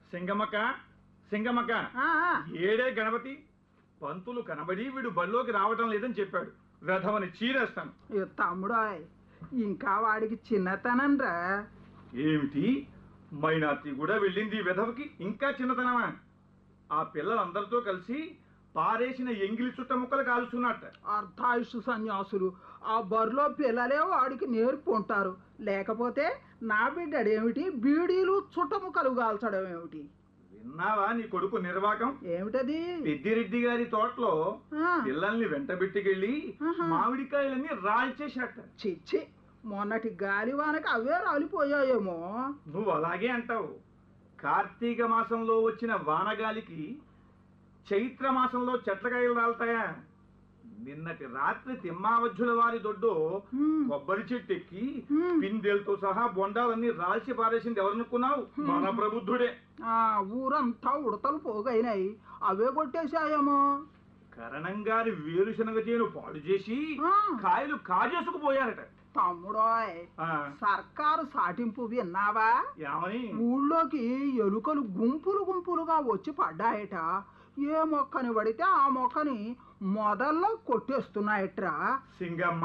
సింగమక్క సింగమక్క ఆ, ఆ. ఏడే గణపతి పంతులు కనబడి వీడు బడిలోకి రావటం లేదని చెప్పాడు రథమని చీరేస్తాను ఏ తమ్ముడోయ్ ఇంకా వాడికి చిన్నతనం రా ఏమిటి మైనార్టీ కూడా వెళ్ళింది ఈ విధవకి ఇంకా చిన్నతనమా ఆ పిల్లలందరితో కలిసి పారేసిన ఎంగిలి చుట్ట ముక్కలు కాలుస్తున్నట్ట అర్ధాయుష్ సన్యాసులు ఆ బరిలో పిల్లలే వాడికి నేర్పుంటారు లేకపోతే నా బిడ్డడేమిటి బీడీలు చుట్టముక్కలు కాల్చడం ఏమిటి విన్నావా నీ కొడుకు నిర్వాకం ఏమిటది పెద్దిరెడ్డి గారి తోటలో ఆ, పిల్లల్ని వెంటబెట్టుకెళ్ళి ఆహా. మామిడికాయలన్నీ రాల్చేశాట చిచ్చి మొన్నటి గాలివానకి అవే రాలిపోయాయేమో నువ్వు అలాగే అంటావు కార్తీక మాసంలో వచ్చిన వానగాలికి చైత్ర మాసంలో చెట్లకాయలు రాలుతాయా నిన్నటి రాత్రి తిమ్మావజ్జుల వారి దొడ్డు హ్మ్. కొబ్బరి చెట్టు ఎక్కి హ్మ్. పిందెలతో సహా బొండాలన్నీ రాల్చి పారేసింది ఎవరనుకున్నావు మన ప్రబుద్ధుడే ఆ ఊరంతా ఉడతలు పోగైనాయి అవే కొట్టేశాయేమో కరణం గారి వేరుశనగ చేను పాడు చేసి ఆ. కాయలు కాజేసుకుపోయారట తమ్ముడోయ్ ఆ, సర్కారు సాటింపు విన్నావా ఏమని ఊళ్ళోకి ఎలుకలు గుంపులు గుంపులుగా వచ్చి పడ్డాయట ఏ మొక్కని పడితే ఆ మొక్కని మొదల్లో కొట్టేస్తున్నాయట్రా సింగమ్మ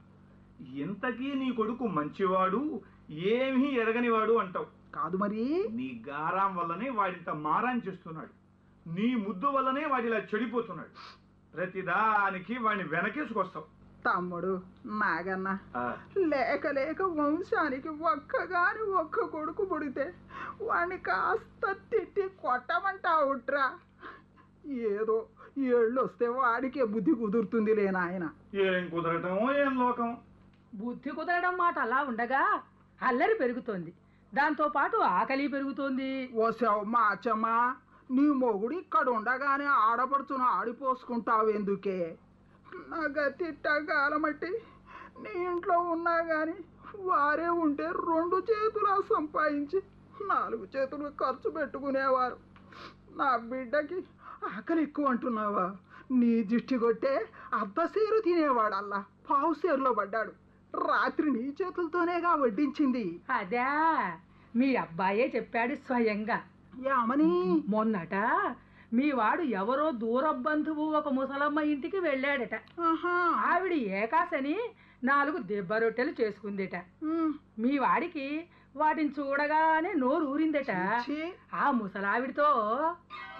ఇంతకీ నీ కొడుకు మంచివాడు ఏమీ ఎరగనివాడు అంటావు కాదు మరి నీ గారాం వల్లనే వాడింత మారాన్ చేస్తున్నాడు నీ ముద్దు వల్లనే వాడిలా చెడిపోతున్నాడు ప్రతిదానికి వాడిని వెనకేసుకొస్తావు తమ్ముడు నాగన్న ఆ, లేక లేక వంశానికి ఒక్కగాని ఒక్క కొడుకు పుడితే వాణ్ణి కాస్త తిట్టి కొట్టమంటావుట్రా ఏదో ఏళ్ళు వస్తే వాడికే బుద్ధి కుదురుతుంది లే నాయన ఏం కుదరటమో ఏం లోకం బుద్ధి కుదరడం మాట అలా ఉండగా అల్లరి పెరుగుతోంది దాంతో పాటు ఆకలి పెరుగుతోంది ఓసావు మా అచ్చమ్మ నీ మొగుడు ఇక్కడ ఉండగానే ఆడపడుచును ఆడిపోసుకుంటావెందుకే నా గతిట్టగాలమట్టి నీ ఇంట్లో ఉన్నా గాని వారే ఉంటే రెండు చేతులా సంపాదించి నాలుగు చేతులు ఖర్చు పెట్టుకునేవారు నా బిడ్డకి ఆకలి ఎక్కువ అంటున్నావా నీ దిష్టి కొట్టే అద్దసేరు తినేవాడల్లా పావు సేరులో పడ్డాడు రాత్రి నీ చేతులతోనేగా వడ్డించింది అదా మీ అబ్బాయే చెప్పాడు స్వయంగా యామని మొన్నట మీ వాడు ఎవరో దూర బంధువు ఒక ముసలమ్మ ఇంటికి వెళ్ళాడట ఆహా ఆవిడ ఏకాశని నాలుగు దెబ్బ రొట్టెలు చేసుకుందిట ఉమ్. మీ వాడికి వాటిని చూడగానే నోరు ఊరిందట ఛీ. ఆ ముసలావిడితో